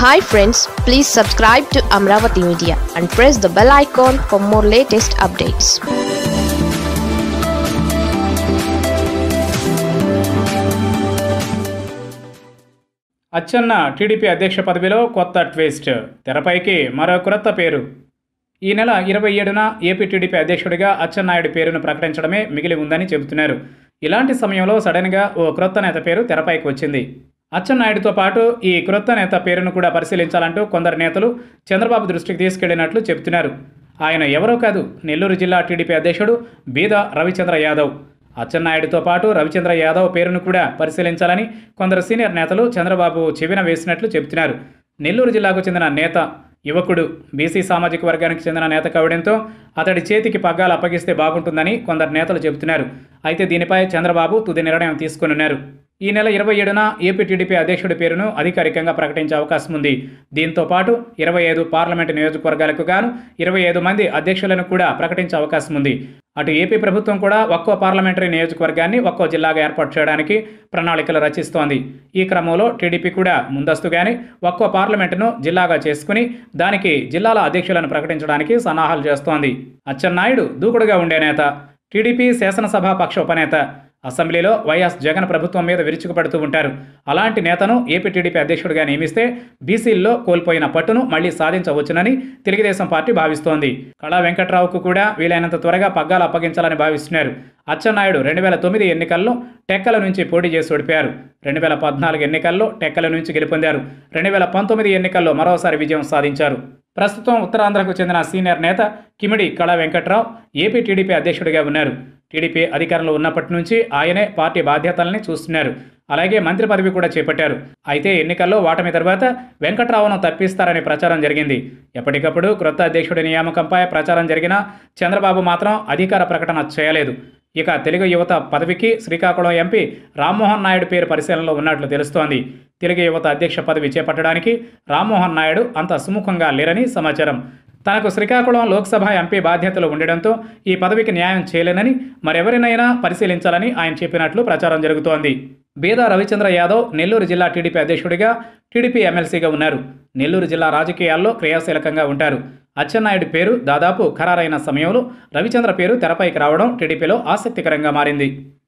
hi friends please subscribe to Amaravati media and press the bell icon for more latest updates Atchanna TDP అధ్యక్ష పదవిలో కొత్త twist తెరపైకి మరో క్రొత్త పేరు ఈ నెల ఇరవై ఏడున ఏపీ టీడీపీ అధ్యక్షుడిగా అచ్చెన్నాయుడు పేరును ప్రకటించడమే మిగిలి ఉందని చెబుతున్నారు ఇలాంటి సమయంలో సడన్గా ఓ క్రొత్త నేత పేరు తెరపైకి వచ్చింది అచ్చెన్నాయుడుతో పాటు ఈ క్రొత్త నేత పేరును కూడా పరిశీలించాలంటూ కొందరు నేతలు చంద్రబాబు దృష్టికి తీసుకెళ్లినట్లు చెబుతున్నారు ఆయన ఎవరో కాదు నెల్లూరు జిల్లా టీడీపీ అధ్యక్షుడు బీద రవిచంద్ర యాదవ్ అచ్చెన్నాయుడుతో పాటు రవిచంద్ర యాదవ్ పేరును కూడా పరిశీలించాలని కొందరు సీనియర్ నేతలు చంద్రబాబు చెవిన వేసినట్లు చెబుతున్నారు నెల్లూరు జిల్లాకు చెందిన నేత యువకుడు బీసీ సామాజిక వర్గానికి చెందిన నేత కావడంతో అతడి చేతికి పగ్గాలు అప్పగిస్తే బాగుంటుందని కొందరు నేతలు చెబుతున్నారు అయితే దీనిపై చంద్రబాబు తుది నిర్ణయం తీసుకున్నారు ఈ నెల ఇరవై ఏడున ఏపీ టీడీపీ అధ్యక్షుడి పేరును అధికారికంగా ప్రకటించే అవకాశం ఉంది దీంతో పాటు ఇరవై ఐదు పార్లమెంటు నియోజకవర్గాలకు గాను ఇరవై ఐదు మంది అధ్యక్షులను కూడా ప్రకటించే అవకాశం ఉంది అటు ఏపీ ప్రభుత్వం కూడా ఒక్కో పార్లమెంటరీ నియోజకవర్గాన్ని ఒక్కో జిల్లాగా ఏర్పాటు చేయడానికి ప్రణాళికలు రచిస్తోంది ఈ క్రమంలో టీడీపీ కూడా ముందస్తుగానే ఒక్కో పార్లమెంటును జిల్లాగా చేసుకుని దానికి జిల్లాల అధ్యక్షులను ప్రకటించడానికి సన్నాహాలు చేస్తోంది అచ్చెన్నాయుడు దూకుడుగా ఉండే నేత టీడీపీ శాసనసభ పక్ష ఉపనేత అసెంబ్లీలో వైఎస్ జగన్ ప్రభుత్వం మీద విరుచుకుపడుతూ ఉంటారు అలాంటి నేతను ఏపీ టీడీపీ అధ్యక్షుడిగా నియమిస్తే బీసీల్లో కోల్పోయిన పట్టును మళ్లీ సాధించవచ్చునని తెలుగుదేశం పార్టీ భావిస్తోంది కళా వెంకట్రావుకు కూడా వీలైనంత త్వరగా పగ్గాలు అప్పగించాలని భావిస్తున్నారు అచ్చెన్నాయుడు రెండు వేల తొమ్మిది ఎన్నికల్లో టెక్కల నుంచి పోటీ చేసి ఓడిపోయారు రెండు వేల పద్నాలుగు ఎన్నికల్లో టెక్కల నుంచి గెలుపొందారు రెండు వేల పంతొమ్మిది ఎన్నికల్లో మరోసారి విజయం సాధించారు ప్రస్తుతం ఉత్తరాంధ్రకు చెందిన సీనియర్ నేత కిమిడి కళా వెంకట్రావు ఏపీ టీడీపీ అధ్యక్షుడిగా ఉన్నారు టీడీపీ అధికారంలో ఉన్నప్పటి నుంచి ఆయనే పార్టీ బాధ్యతల్ని చూస్తున్నారు అలాగే మంత్రి పదవి కూడా చేపట్టారు అయితే ఎన్నికల్లో ఓటమి తర్వాత వెంకట్రావును తప్పిస్తారని ప్రచారం జరిగింది ఎప్పటికప్పుడు క్రొత్త అధ్యక్షుడి నియామకంపై ప్రచారం జరిగినా చంద్రబాబు మాత్రం అధికార ప్రకటన చేయలేదు ఇక తెలుగు యువత పదవికి శ్రీకాకుళం ఎంపీ రామ్మోహన్ నాయుడు పేరు పరిశీలనలో ఉన్నట్లు తెలుస్తోంది తెలుగు యువత అధ్యక్ష పదవి చేపట్టడానికి రామ్మోహన్ నాయుడు అంత సుముఖంగా లేరని సమాచారం తనకు శ్రీకాకుళం లోక్సభ ఎంపీ బాధ్యతలు ఉండడంతో ఈ పదవికి న్యాయం చేయలేనని మరెవరినైనా పరిశీలించాలని ఆయన చెప్పినట్లు ప్రచారం జరుగుతోంది బీద రవిచంద్ర యాదవ్ నెల్లూరు జిల్లా టీడీపీ అధ్యక్షుడిగా టీడీపీ ఎమ్మెల్సీగా ఉన్నారు నెల్లూరు జిల్లా రాజకీయాల్లో క్రియాశీలకంగా ఉంటారు అచ్చెన్నాయుడు పేరు దాదాపు ఖరారైన సమయంలో రవిచంద్ర పేరు తెరపైకి రావడం టీడీపీలో ఆసక్తికరంగా మారింది